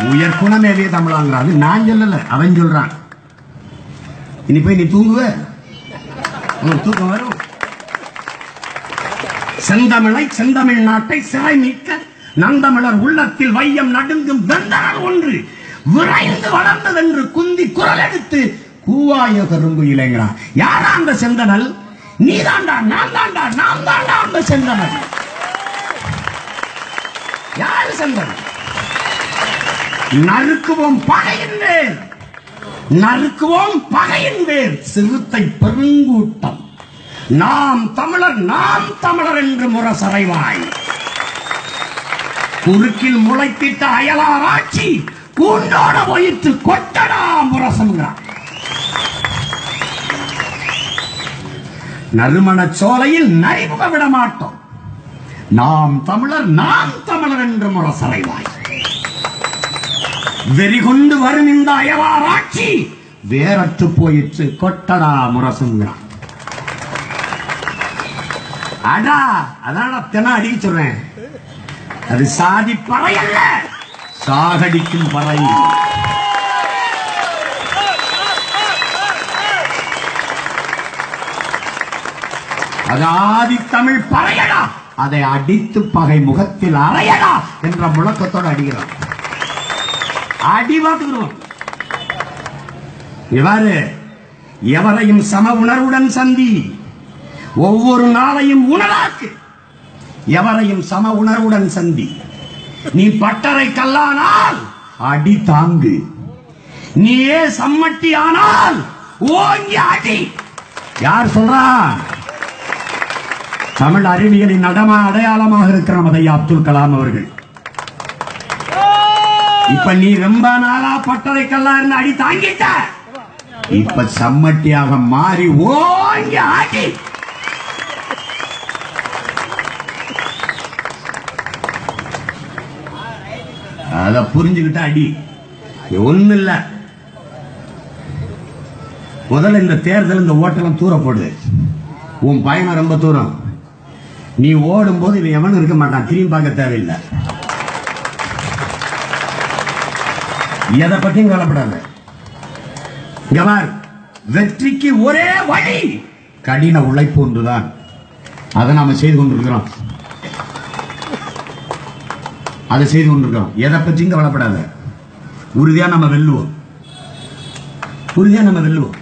உயர் குணமேவிய தமிழாங்கிறான் அது நான் சொல்லல அவன் சொல்றான் இனி போய் நீ தூங்குவ உனக்கு தூக்கம் வரும் செந்தமிழை செந்தமிழ் நாட்டை சிறை மீட்க நந்தமிழர் உள்ளத்தில் வையம் நடுங்கும் வெந்தனால் ஒன்று விரைந்து வளர்ந்ததென்று குந்தி குரல் எடுத்து கூவாய கரும்பு இளைஞரான் யாரா அந்த செந்தனல் நீதாண்டா நான் தாண்டா நான் தாண்டா அந்த செந்தனல் யாரு செந்தனல் நறுக்குவோம் பகையின் வேர் நறுக்குவோம் பகையின் வேர் சிறுத்தை பெருங்கூட்டம் நாம் தமிழர் நாம் தமிழர் என்று முரசறைவாய் குறுக்கில் முளைத்திட்ட அயலார் ஆட்சி கூண்டோட வயிற்று கொட்டடா முரசம்ங்கிறான் நறுமணச் சோலையில் நரிமுக விட மாட்டோம் நாம் தமிழர் நாம் தமிழர் என்று முரசறைவாய் வெறிகொண்டு வரும் இந்த அயலார் ஆட்சி வேறற்று போயிற்று கொட்டடா முரசுங்கிறான் அடா அதான் தினம் அடிக்க சொல்றேன் அது சாதி பறை அல்ல சாகடிக்கும் பறை அது ஆதி தமிழ் பறையடா அதை அடித்து பகை முகத்தில் அறையடா என்ற முழக்கத்தோடு அடிக்கிறான் அடி பார்த்துக்கிறோம் இவ்வாறு எவரையும் சம உணர்வுடன் சந்தி ஒவ்வொரு நாளையும் உணராக்கு எவரையும் சம உணர்வுடன் சந்தி நீ பட்டறை கல்லானால் அடி தாங்கு நீயே சம்மட்டி ஆனால் ஓங்கி அடி யார் சொல்றா தமிழ் அறிவியலின் நடமா அடையாளமாக இருக்கிற ஐயா அப்துல் கலாம் அவர்கள் இப்ப நீ ரொம்ப நாளா பட்டறை கல்லா இருந்து அடி தாங்கிட்ட இப்ப சம்மட்டியாக மாறி ஓங்கி ஆடி அத புரிஞ்சுக்கிட்ட அடி ஒண்ணு இல்ல முதல்ல இந்த தேர்தல் இந்த ஓட்டெல்லாம் தூர போடுது உன் பயணம் ரொம்ப தூரம் நீ ஓடும் போது இவன் எவனும் இருக்க மாட்டான் திரும்பி பார்க்க தேவையில்லை எதை பத்தியும் கவலைப்படாத இங்க பார் வெற்றிக்கு ஒரே வழி கடின உழைப்பு ஒன்றுதான் அதை நாம செய்து கொண்டிருக்கிறோம் அதை செய்து கொண்டிருக்கிறோம் எதை பற்றியும் கவலைப்படாத உறுதியா நம்ம வெல்லுவோம் உறுதியா நம்ம வெல்லுவோம்